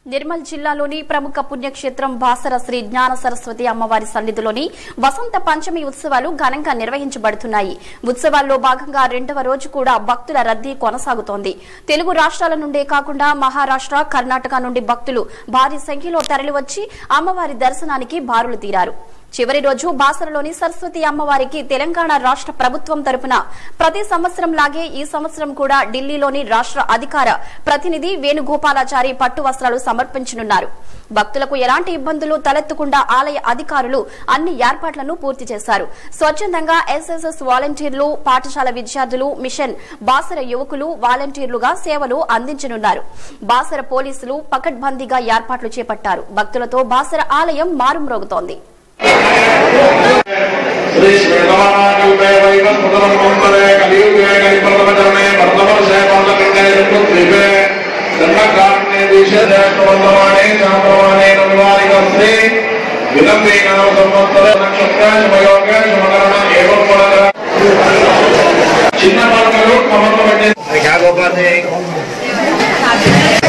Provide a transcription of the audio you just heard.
నిర్మల్ జిల్లాలోని ప్రముఖ పుణ్యక్షేత్రం బాసర శ్రీ జ్ఞాన సరస్వతి అమ్మవారి సన్నిధిలోని వసంత పంచమి ఉత్సవాలు ఘనంగా నిర్వహించబడుతున్నాయి ఉత్సవాల్లో భాగంగా రెండవ రోజు కూడా భక్తుల రద్దీ కొనసాగుతోంది తెలుగు రాష్ట్రాల నుండే కాకుండా మహారాష్ట్ర కర్ణాటక నుండి భక్తులు భారీ సంఖ్యలో తరలివచ్చి అమ్మవారి దర్శనానికి బారులు తీరారు చివరి రోజు బాసరలోని సరస్వతి అమ్మవారికి తెలంగాణ రాష్ట్ర ప్రభుత్వం తరపున ప్రతి సంవత్సరం లాగే ఈ సంవత్సరం కూడా ఢిల్లీలోని రాష్ట్ర అధికార ప్రతినిధి వేణుగోపాలాచారి పట్టు వస్త్రాలు సమర్పించనున్నారు భక్తులకు ఎలాంటి ఇబ్బందులు తలెత్తకుండా ఆలయ అధికారులు అన్ని ఏర్పాట్లను పూర్తి చేశారు స్వచ్ఛందంగా ఎస్ఎస్ఎస్ వాలంటీర్లు పాఠశాల విద్యార్థులు మిషన్ బాసర యువకులు వాలంటీర్లుగా సేవలు అందించనున్నారు బాసర పోలీసులు పకడ్బందీగా ఏర్పాట్లు చేపట్టారు భక్తులతో బాసర ఆలయం మారుమ్రోగుతోంది श्री श्वेतवानाकल्पे वैवस्पतमन्वन्तरे कलियुगे कलिप्रथमचरणे भरतवर्षे पालकण्डे ऋतुद्वीपे जन्मकारुण्ये दिशे ज्येष्ठवर्तमाने चान्द्रमाणे रविवारिकस्ते विलम्बे नाम संवत्सरे नक्षत्रे शुभयोगे शुभकरण एवं फलकర చిన్న పలకలు కమర్లు పెట్టే क्या गोपाल